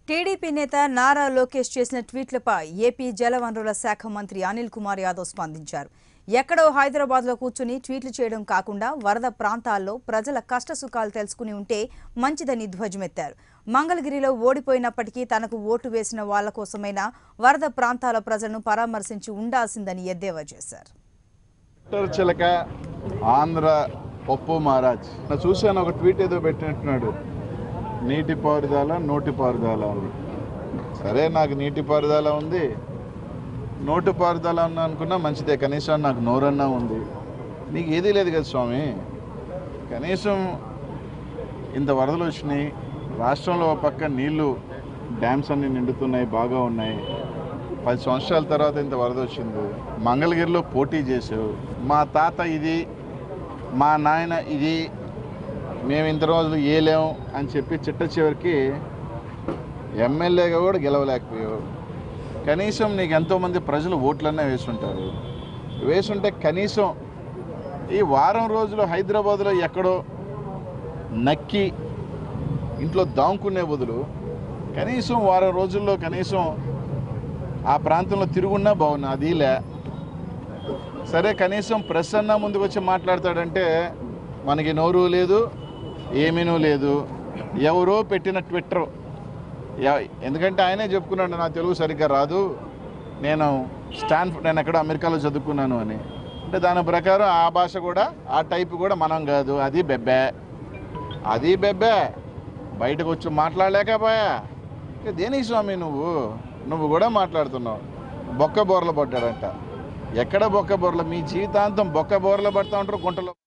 TDP నేత నారా లోకేష్ చేసిన ట్వీట్లపై AP జలవనరుల శాఖ మంత్రి అనిల్ కుమార్ యాదవ్ స్పందించారు ఎక్కడో హైదరాబాద్లో కూర్చుని ట్వీట్లు చేయడం కాకుండా వరద ప్రాంతాల్లో ప్రజల కష్టసుఖాలు తెలుసుకుని ఉంటే మంచిదని ధ్వజమెత్తారు మంగళగిరిలో ఓడిపోయినప్పటికీ తనకు ఓటు వేసిన వాళ్ల కోసమైనా వరద ప్రాంతాల ప్రజలను పరామర్శించి ఉండాల్సిందని ఎద్దేవా చేశారు డాక్టర్ చిలక ఆంధ్ర పప్పు మహారాజ్ నా చూశాను ఒక ట్వీట్ ఏదో పెట్టినట్టున్నాడు నీటి పారుదల నోటి పారుదల అని సరే నాకు నీటి పారుదల ఉంది నోటి పారుదల ఉన్న అనుకున్నా మంచిదే కనీసం నాకు నోరన్నా ఉంది నీకు ఏదీ లేదు కదా స్వామి కనీసం ఇంత వరదలు వచ్చినాయి రాష్ట్రంలో ఒక పక్క నీళ్లు డ్యామ్స్ అన్నీ నిండుతున్నాయి బాగా ఉన్నాయి పది సంవత్సరాల తర్వాత ఇంత వరద వచ్చింది మంగళగిరిలో పోటీ చేసావు మా తాత ఇది మా నాయన ఇది మేము ఇంత రోజులు ఏలేం అని చెప్పి చిట్ట చివరికి ఎమ్మెల్యేగా కూడా గెలవలేకపోయావు కనీసం నీకు ఎంతోమంది ప్రజలు ఓట్లన్నా వేసుంటారు వేసుంటే కనీసం ఈ వారం రోజులు హైదరాబాద్లో ఎక్కడో నక్కి ఇంట్లో దాంకునే బదులు కనీసం వారం రోజుల్లో కనీసం ఆ ప్రాంతంలో తిరుగున్నా బాగున్నా అది లే సరే కనీసం ప్రెస్ అన్నా ముందుకు వచ్చి మాట్లాడతాడంటే మనకి నోరు లేదు ఏమీనూ లేదు ఎవరో పెట్టిన ట్విట్టర్ ఎ- ఎందుకంటే ఆయనే చెప్పుకున్నాడు నా తెలుగు సరిగ్గా రాదు నేను స్టాన్ నేను ఎక్కడ అమెరికాలో చదువుకున్నాను అని అంటే దాని ప్రకారం ఆ భాష కూడా ఆ టైప్ కూడా మనం కాదు అది బెబ్బే అది బెబ్బే బయటకు వచ్చి మాట్లాడలేకపోయా ఇక దేనికి స్వామి నువ్వు నువ్వు కూడా మాట్లాడుతున్నావు బొక్క బోర్ల పడ్డాడంట ఎక్కడ బొక్క బోర్ల మీ జీవితాంతం బొక్క బోర్ల పడతా ఉంటారు గుంటలో